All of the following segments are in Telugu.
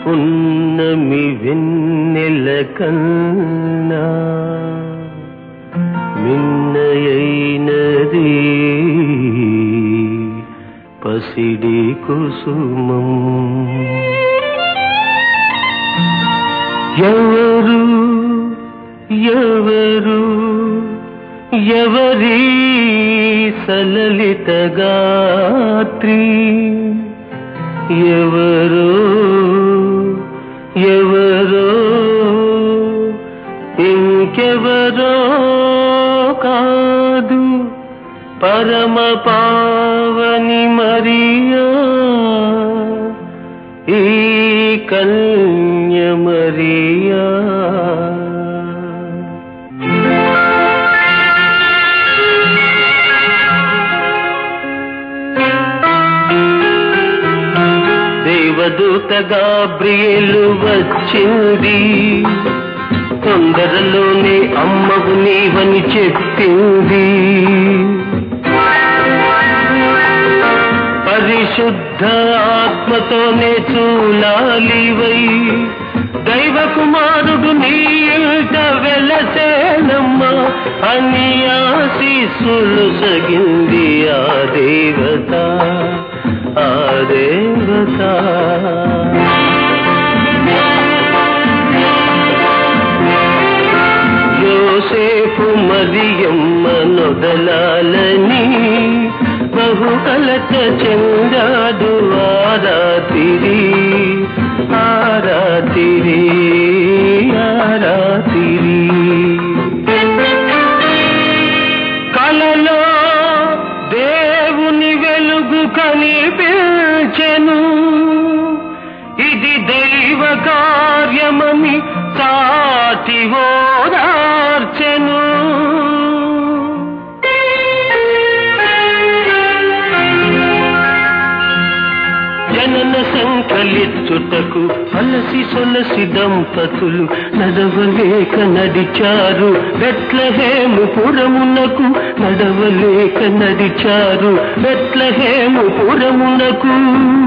పున్నమి వెన్నెల కన్నా మిన్నయైనది పసిడి కుసుమం ఎవరు ఎవరు ఎవరి సలలిత గాత్రి ఎవరో ఎవరో ఇంకెవరో కాదు పరమ పావని మరియా ఈ కన్య మరియా దేవదూత గాబ్రియేలు వచ్చింది తొందరలోనే అమ్మవు నీవని చెప్పింది పరిశుద్ధ ఆత్మతోనే చూలాలివై దైవ కుమారుడు నీ ఇంట వెలసేనమ్మ అని ఆశీస్సులు సగింది ఆ దేవత ఆ దేవత యోసేపు మరియమ్మ నొదలాలని బహుకలత చెందాడు ఆరాతిరి ఆరాతిరి ఆరాతిరి కలలో దేవుని వెలుగు కనిపించెను ఇది దైవ కార్యమని సాటి ఓదార్చెను జనన సంకలిచ్చుటకు అలసి సొలసి దంపతులు నడవలేక నడిచారు బెట్లహేము పురమునకు నడవలేక నడిచారు బెట్లహేము పురమునకు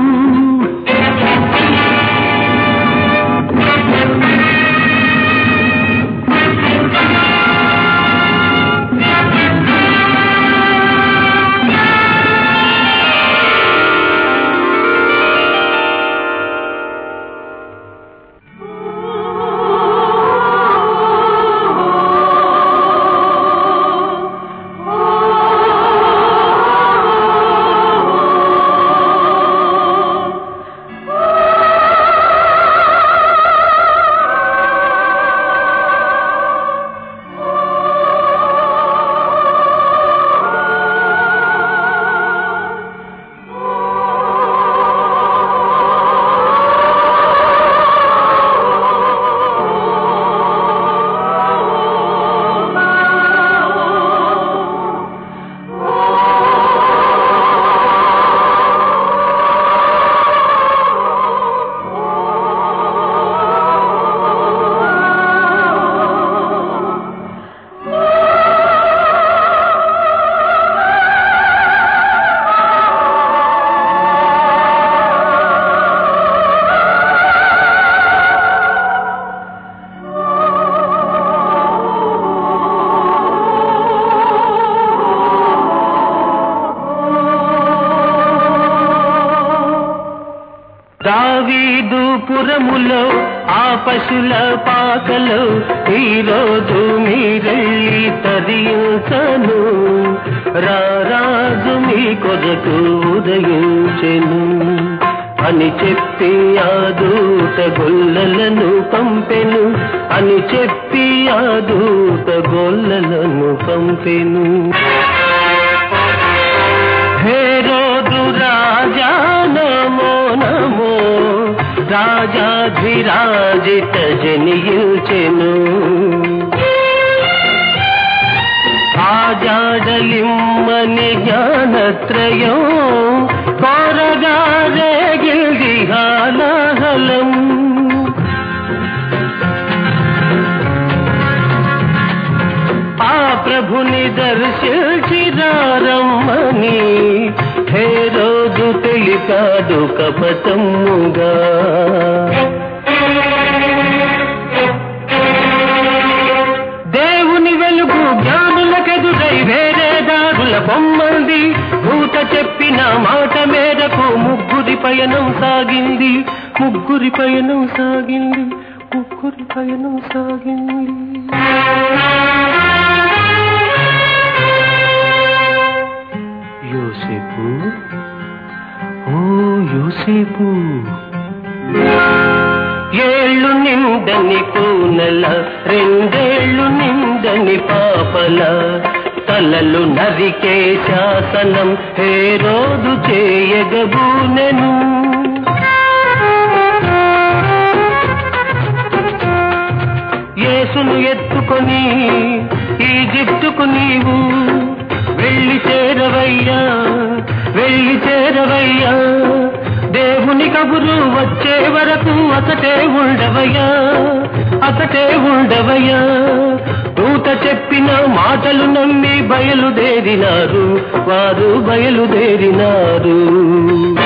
దావీదు పురములో ఆ పశుల పాకలో ఈరోజు మీరెళ్ళి తరించను రారాజు మీ కొరకు ఉదయించెను అని చెప్పి ఆ దూత గొల్లలను పంపెను అని చెప్పి ఆ దూత గొల్లలను పంపెను హేరోదు రాజా నమో నమో రాజాధిరాజిత జనియుచెను ఆజాడలిమ్మని జ్ఞానత్రయం కోరగా రేగిల్ది హాలాహలం ఆ ప్రభుని దర్శించిరారమ్మని హే రోజు తెలిపాడు కపటముగా పొమ్మంది భూత చెప్పిన మాట మేరకు ముగ్గురి పయనం సాగింది ముగ్గురి పయనం సాగింది ముగ్గురి పయనం సాగింది యోసేపు ఓ యోసేపు ఏళ్ళు నిండని కూనల రెండేళ్ళు నిండని పాపల తలలు నరికే శాసనం హే రోజు చేయగబూనెను యేసును ఎత్తుకొని ఈజిప్టుకు నీవు వెళ్ళి చేరవయ్యా వెళ్ళి చేరవయ్యా దేవుని కబురు వచ్చే వరకు అతటే ఉండవయ్యా అతటే ఉండవయ్యా దూత చెప్పిన మాటలు నమ్మి బయలుదేరినారు వారు బయలుదేరినారు